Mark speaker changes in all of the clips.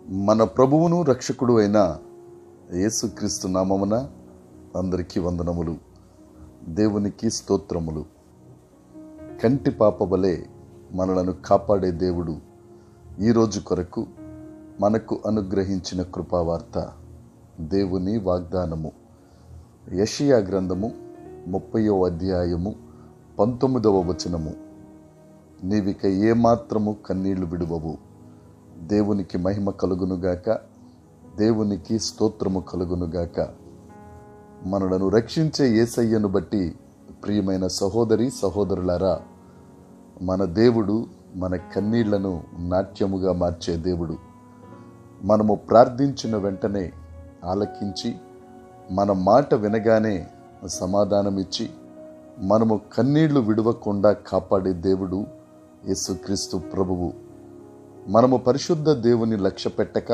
Speaker 1: మన ప్రభువును రక్షకుడు అయిన యేసుక్రీస్తు నామమున అందరికీ వందనములు దేవునికి స్తోత్రములు కంటి పాప వలె మనలను కాపాడే దేవుడు ఈరోజు కొరకు మనకు అనుగ్రహించిన కృపావార్త దేవుని వాగ్దానము యషియా గ్రంథము ముప్పయో అధ్యాయము పంతొమ్మిదవ వచనము నీవిక ఏమాత్రము కన్నీళ్లు విడువవు దేవునికి మహిమ కలుగునుగాక దేవునికి స్తోత్రము కలుగునుగాక మనలను రక్షించే ఏసయ్యను బట్టి ప్రియమైన సహోదరి సహోదరులారా మన దేవుడు మన కన్నీళ్లను నాట్యముగా మార్చే దేవుడు మనము ప్రార్థించిన వెంటనే ఆలకించి మన మాట వినగానే సమాధానమిచ్చి మనము కన్నీళ్లు విడవకుండా కాపాడే దేవుడు యేసుక్రీస్తు ప్రభువు మనము పరిశుద్ధ దేవుని లక్ష్య పెట్టక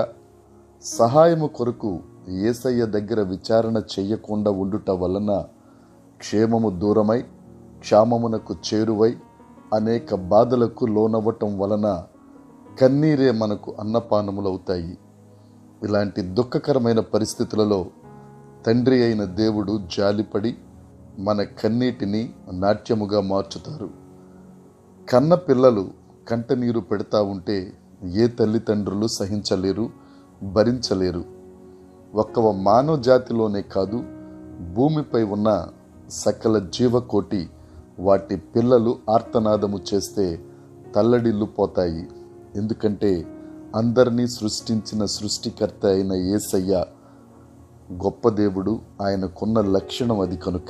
Speaker 1: సహాయము కొరకు ఏసయ్య దగ్గర విచారణ చెయ్యకుండా ఉండుట వలన క్షేమము దూరమై క్షామమునకు చేరువై అనేక బాధలకు లోనవ్వటం వలన కన్నీరే మనకు అన్నపానములవుతాయి ఇలాంటి దుఃఖకరమైన పరిస్థితులలో తండ్రి అయిన దేవుడు జాలిపడి మన కన్నీటిని నాట్యముగా మార్చుతారు కన్న పిల్లలు కంటనీరు పెడతా ఉంటే ఏ తల్లిదండ్రులు సహించలేరు భరించలేరు ఒక్క మానవ జాతిలోనే కాదు భూమిపై ఉన్న సకల జీవకోటి వాటి పిల్లలు ఆర్తనాదము చేస్తే తల్లడిల్లు పోతాయి ఎందుకంటే అందరినీ సృష్టించిన సృష్టికర్త అయిన ఏసయ్య గొప్ప దేవుడు ఆయనకున్న లక్షణం అది కనుక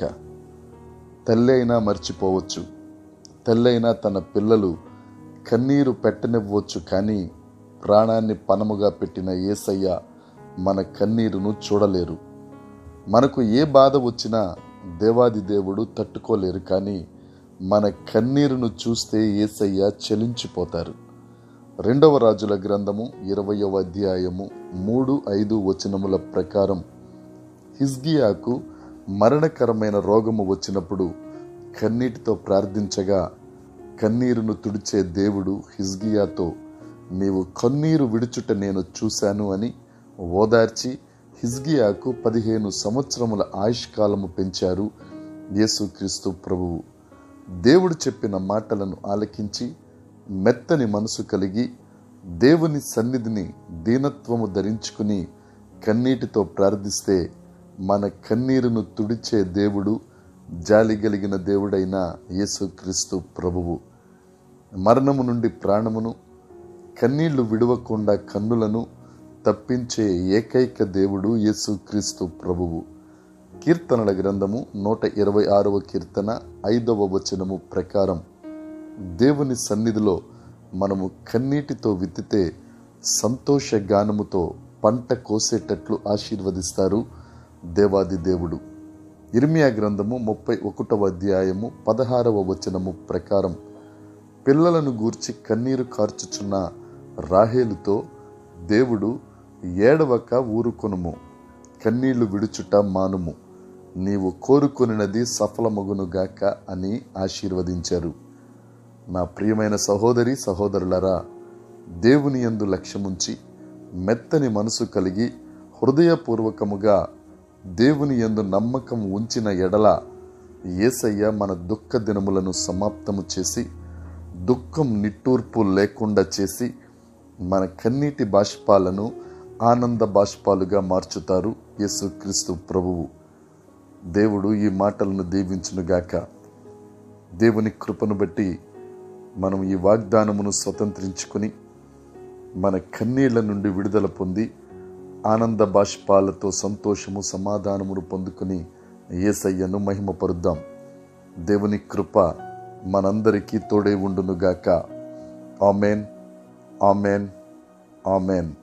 Speaker 1: తల్లి అయినా మర్చిపోవచ్చు తల్లి అయినా తన పిల్లలు కన్నీరు పెట్టనివ్వచ్చు కానీ ప్రాణాన్ని పనముగా పెట్టిన ఏసయ్య మన కన్నీరును చూడలేరు మనకు ఏ బాధ వచ్చినా దేవాది దేవుడు తట్టుకోలేరు కానీ మన కన్నీరును చూస్తే ఏసయ్య చలించిపోతారు రెండవ రాజుల గ్రంథము ఇరవయవ అధ్యాయము మూడు ఐదు వచనముల ప్రకారం హిజ్గియాకు మరణకరమైన రోగము వచ్చినప్పుడు కన్నీటితో ప్రార్థించగా కన్నీరును తుడిచే దేవుడు హిజ్గియాతో నీవు కన్నీరు విడుచుట నేను చూశాను అని ఓదార్చి హిజ్గియాకు పదిహేను సంవత్సరముల ఆయుష్కాలము పెంచారు యేసుక్రీస్తు ప్రభువు దేవుడు చెప్పిన మాటలను ఆలకించి మెత్తని మనసు కలిగి దేవుని సన్నిధిని దీనత్వము ధరించుకుని కన్నీటితో ప్రార్థిస్తే మన కన్నీరును తుడిచే దేవుడు జాలి కలిగిన దేవుడైన యేసుక్రీస్తు ప్రభువు మరణము నుండి ప్రాణమును కన్నీళ్లు విడవకుండా కన్నులను తప్పించే ఏకైక దేవుడు యేసుక్రీస్తు ప్రభువు కీర్తనల గ్రంథము నూట ఇరవై ఆరవ కీర్తన ఐదవ వచనము ప్రకారం దేవుని సన్నిధిలో మనము కన్నీటితో విత్తితే సంతోష గానముతో పంట కోసేటట్లు ఆశీర్వదిస్తారు దేవాది దేవుడు ఇర్మియా గ్రంథము ముప్పై ఒకటవ అధ్యాయము పదహారవ వచనము ప్రకారం పిల్లలను గూర్చి కన్నీరు కార్చుచున్న రాహేలుతో దేవుడు ఏడవక ఊరుకొనుము కన్నీళ్లు విడుచుట మానుము నీవు కోరుకొనినది సఫలమగునుగాక అని ఆశీర్వదించారు నా ప్రియమైన సహోదరి సహోదరులరా దేవుని యందు లక్ష్యముంచి మెత్తని మనసు కలిగి హృదయపూర్వకముగా దేవుని యందు నమ్మకం ఉంచిన ఎడల ఏసయ్య మన దుఃఖ దినములను సమాప్తము చేసి దుఃఖం నిట్టూర్పు లేకుండా చేసి మన కన్నీటి బాష్పాలను ఆనంద బాష్పాలుగా మార్చుతారు యేసుక్రీస్తు ప్రభువు దేవుడు ఈ మాటలను దీవించునుగాక దేవుని కృపను బట్టి మనం ఈ వాగ్దానమును స్వతంత్రించుకుని మన కన్నీళ్ల నుండి విడుదల పొంది ఆనంద బాష్పాలతో సంతోషము సమాధానమును పొందుకుని ఏసయ్యను మహిమపరుద్దాం దేవుని కృప మనందరికీ తోడే ఉండునుగాక ఆమెన్ ఆమెన్ ఆమెన్